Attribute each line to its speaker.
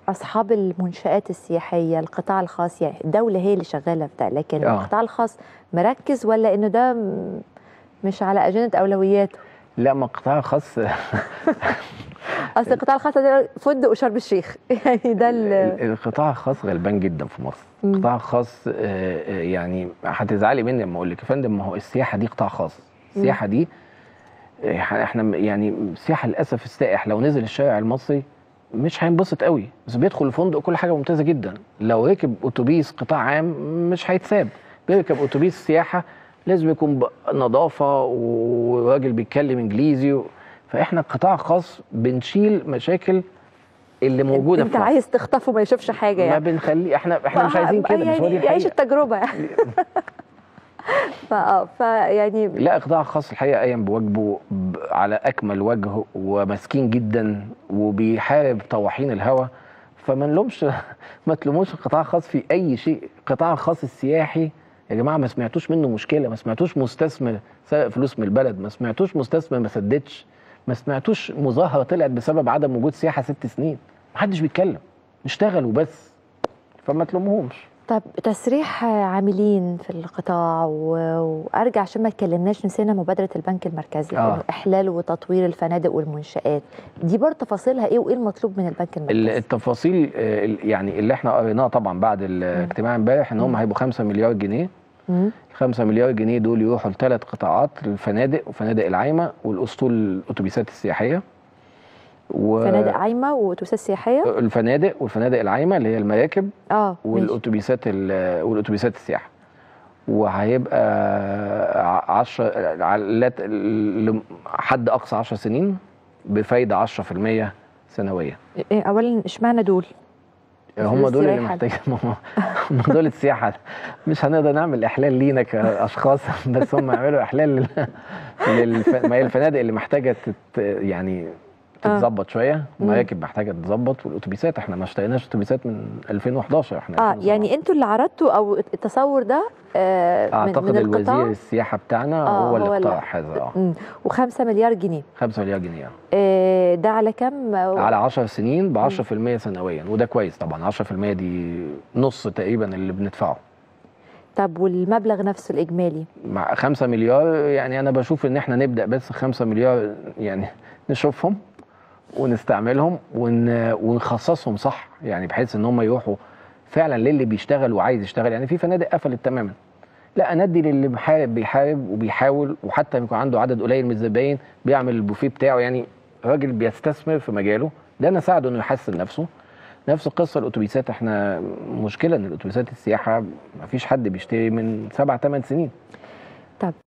Speaker 1: اصحاب المنشات السياحيه القطاع الخاص يعني الدوله هي اللي شغاله في ده لكن
Speaker 2: آه.
Speaker 1: القطاع الخاص مركز ولا انه ده م- مش على اجنده اولوياته
Speaker 2: لا ما القطاع الخاص
Speaker 1: اصل القطاع الخاص ده فندق وشرم الشيخ يعني ده ال-
Speaker 2: القطاع الخاص غلبان جدا في مصر
Speaker 1: مم.
Speaker 2: القطاع الخاص آه، آه، يعني هتزعلي مني لما اقول لك يا فندم ما هو السياحه دي قطاع خاص السياحه دي آه، احنا م- يعني السياحه للاسف السائح لو نزل الشارع المصري مش هينبسط قوي بس بيدخل الفندق كل حاجه ممتازه جدا لو ركب اتوبيس قطاع عام مش هيتساب بيركب اتوبيس سياحه لازم يكون نظافه وراجل بيتكلم انجليزي و... فاحنا القطاع الخاص بنشيل مشاكل اللي موجوده
Speaker 1: انت
Speaker 2: في مصر.
Speaker 1: عايز تخطفه ما يشوفش حاجه
Speaker 2: ما
Speaker 1: يعني
Speaker 2: بنخلي احنا احنا مش عايزين كده مش هو دي
Speaker 1: يعني يعيش
Speaker 2: الحقيقه
Speaker 1: التجربه يعني فاه فيعني
Speaker 2: لا القطاع الخاص الحقيقه قايم بواجبه ب- على اكمل وجه ومسكين جدا وبيحارب طواحين الهوى فما نلومش ما تلوموش القطاع الخاص في اي شيء القطاع الخاص السياحي يا جماعه ما سمعتوش منه مشكله ما سمعتوش مستثمر سرق فلوس من البلد ما سمعتوش مستثمر ما سددش ما سمعتوش مظاهره طلعت بسبب عدم وجود سياحه ست سنين محدش بيتكلم اشتغلوا بس فما تلومهمش
Speaker 1: طب تسريح عاملين في القطاع و... وارجع عشان ما اتكلمناش نسينا مبادره البنك المركزي
Speaker 2: آه.
Speaker 1: إنه احلال وتطوير الفنادق والمنشات دي برضه تفاصيلها ايه وايه المطلوب من البنك
Speaker 2: ال-
Speaker 1: المركزي
Speaker 2: التفاصيل آه، ال- يعني اللي احنا قريناها طبعا بعد الاجتماع امبارح ان هم
Speaker 1: مم.
Speaker 2: هيبقوا 5 مليار جنيه
Speaker 1: مم.
Speaker 2: 5 مليار جنيه دول يروحوا لثلاث قطاعات الفنادق وفنادق العايمه والاسطول الاتوبيسات السياحيه
Speaker 1: فنادق عايمه واتوبيسات سياحيه
Speaker 2: والفنادق والفنادق العايمه اللي هي المراكب
Speaker 1: اه ماشي.
Speaker 2: والاتوبيسات ال- والاتوبيسات السياحه وهيبقى 10 حد اقصى 10 سنين بفايده 10% سنويه
Speaker 1: إيه، اولا اشمعنى دول
Speaker 2: هم
Speaker 1: فلوس
Speaker 2: دول اللي
Speaker 1: رايحة.
Speaker 2: محتاجين هم دول السياحه مش هنقدر نعمل احلال لينا كاشخاص بس هم يعملوا احلال لل... للف... ما هي الفنادق اللي محتاجه تت... يعني تتظبط شويه
Speaker 1: مم.
Speaker 2: المراكب محتاجه تتظبط والاتوبيسات احنا ما اشتريناش اتوبيسات من 2011 احنا
Speaker 1: اه
Speaker 2: 2017.
Speaker 1: يعني انتوا اللي عرضتوا او التصور ده آه من,
Speaker 2: اعتقد
Speaker 1: من
Speaker 2: الوزير
Speaker 1: القطاع
Speaker 2: السياحه بتاعنا
Speaker 1: آه،
Speaker 2: هو اللي
Speaker 1: هو اللي-
Speaker 2: اقترح هذا اه
Speaker 1: مم. و5 مليار جنيه
Speaker 2: 5 مليار جنيه
Speaker 1: آه ده على كم
Speaker 2: على 10 سنين ب 10% سنويا وده كويس طبعا 10% دي نص تقريبا اللي بندفعه
Speaker 1: طب والمبلغ نفسه الاجمالي
Speaker 2: مع 5 مليار يعني انا بشوف ان احنا نبدا بس 5 مليار يعني نشوفهم ونستعملهم ون... ونخصصهم صح يعني بحيث ان هم يروحوا فعلا للي بيشتغل وعايز يشتغل يعني في فنادق قفلت تماما لا اندي للي بيحارب بيحارب وبيحاول وحتى يكون عنده عدد قليل من الزباين بيعمل البوفيه بتاعه يعني راجل بيستثمر في مجاله ده انا ساعده انه يحسن نفسه نفس القصه الاتوبيسات احنا مشكله ان الاتوبيسات السياحه ما فيش حد بيشتري من سبع ثمان سنين
Speaker 1: طب